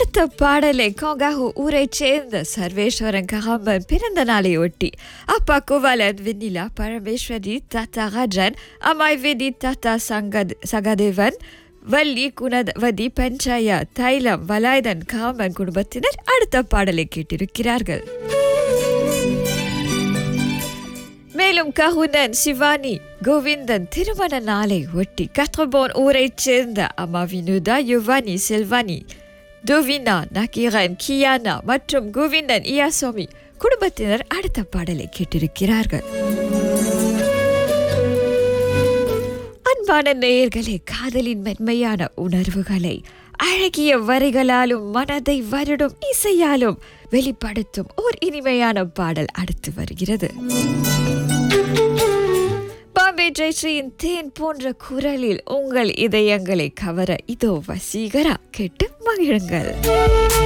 அடுத்த பாடலை கோங்காஹு ஊரைச் சேர்ந்த சர்வேஸ்வரன் கஹாம்பன் பிறந்த நாளை ஒட்டி அப்பா குவலன் வெண்ணிலா பரமேஸ்வரி தாத்தா ராஜன் அம்மாய் வெதி தாத்தா சங்கத் சகதேவன் வள்ளி குணவதி பஞ்சாயா தைலம் வலாயுதன் காமன் குடும்பத்தினர் அடுத்த பாடலை கேட்டிருக்கிறார்கள் மேலும் கஹுனன் சிவானி கோவிந்தன் திருமண நாளை ஒட்டி கத்ரபோன் ஊரைச் சேர்ந்த அம்மா வினுதா யுவானி செல்வானி துவினா நக்கீரன் கியானா மற்றும் கோவிந்தன் இயாசோமி குடும்பத்தினர் அடுத்த பாடலை கேட்டிருக்கிறார்கள் அன்பான நேயர்களே காதலின் மென்மையான உணர்வுகளை அழகிய வரிகளாலும் மனதை வருடும் இசையாலும் வெளிப்படுத்தும் ஓர் இனிமையான பாடல் அடுத்து வருகிறது பாம்பே ஜெயஸ்ரீயின் தேன் போன்ற குரலில் உங்கள் இதயங்களை கவர இதோ வசீகரா கேட்டு மகிழுங்கள்